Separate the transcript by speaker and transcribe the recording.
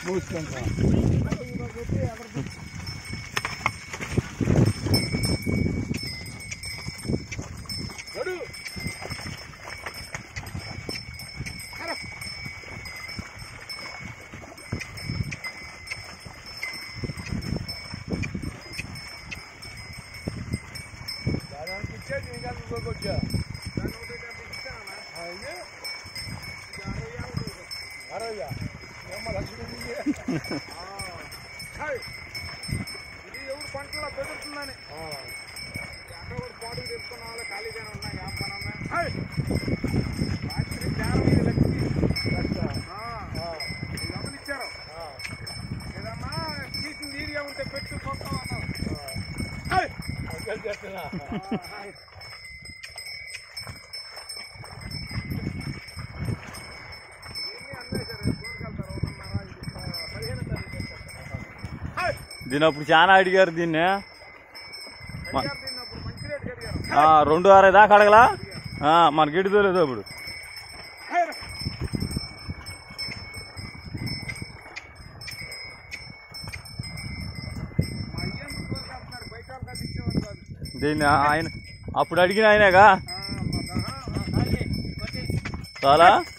Speaker 1: పూసుకుంటా
Speaker 2: ఇది ఎవరు పంటలో బెదురుతుందని ఎక్కడ కూడా పాటు తెచ్చుకున్న వాళ్ళు ఖాళీగానే ఉన్నాయి ఏం పని ఉన్నా రాత్రి ధ్యానం ఇది లక్ష్మి గమనించారు ఏదమ్మా తీసింది ఈడిగా ఉంటే పెట్టు మొత్తం అన్నావు దీన్ని అమ్మేశారు దూరకెళ్తారు ఒకటిన్నర ఇది పదిహేను తారీఖు చేస్తారు
Speaker 3: దీని అప్పుడు చాలా అడిగారు దీన్ని
Speaker 2: అడిగారు దీన్ని అప్పుడు మంచి రేటు అడిగారు
Speaker 3: ఆ, రెండు అరవై దాకా అడగలా ఆ, మనకి గిడిదో లేదు అప్పుడు
Speaker 2: మా అయ్యం దూరకెళ్తున్నారు బయట వాళ్ళు కాదు ఇచ్చేవాళ్ళు కాదు
Speaker 3: దీన్ని ఆయన అప్పుడు అడిగిన ఆయనేగా
Speaker 2: ఆ, మా- ఆ, ఆ, ఖాళీ. వచ్చేయ్.
Speaker 3: చాలా